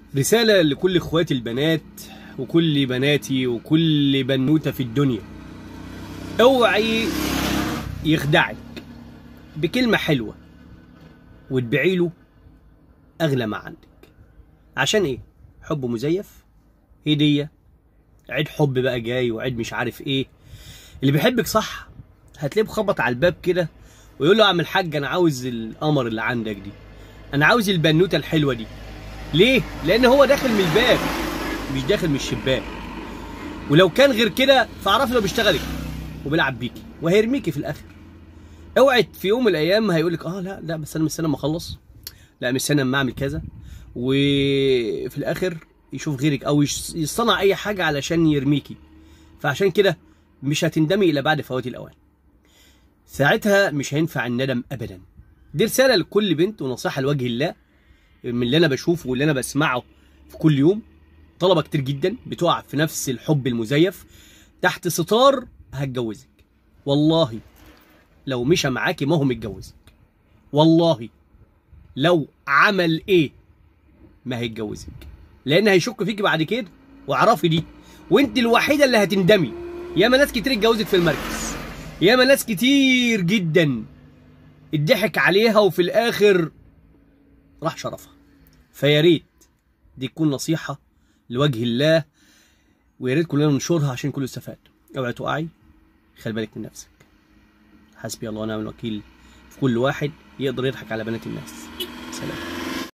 رسالة لكل اخواتي البنات وكل بناتي وكل بنوتة في الدنيا اوعي يخدعك بكلمة حلوة وتبيعي له اغلى ما عندك عشان ايه حب مزيف هدية عيد حب بقى جاي وعيد مش عارف ايه اللي بيحبك صح هتلاقيه مخبط على الباب كده ويقول له يا عم الحاج انا عاوز القمر اللي عندك دي انا عاوز البنوته الحلوه دي ليه لان هو داخل من الباب مش داخل من الشباك ولو كان غير كده فاعرف انه بيشتغلك وبيلعب بيكي وهيرميكي في الاخر اوعي في يوم من الايام هيقول لك اه لا لا بس انا مستني اما اخلص لا مستني اما اعمل كذا وفي الاخر يشوف غيرك او يش- يصنع اي حاجه علشان يرميكي فعشان كده مش هتندمي الا بعد فوات الاوان ساعتها مش هينفع الندم ابدا دي رساله لكل بنت ونصيحه لوجه الله من اللي انا بشوفه واللي انا بسمعه في كل يوم طلبه كتير جدا بتقع في نفس الحب المزيف تحت ستار هتجوزك والله لو مشى معاكي ما هو متجوزك والله لو عمل ايه ما هيتجوزك لان هيشك فيكي بعد كده واعرفي دي وانت الوحيده اللي هتندمي ياما ناس كتير اتجوزت في المركز ياما ناس كتير جدا اتضحك عليها وفي الاخر راح شرفها فيا ريت دي تكون نصيحه لوجه الله ويا ريت كلنا ننشرها عشان كله يستفاد اوعي تقعي خلي بالك من نفسك حسبي الله ونعم الوكيل في كل واحد يقدر يضحك على بنات الناس سلام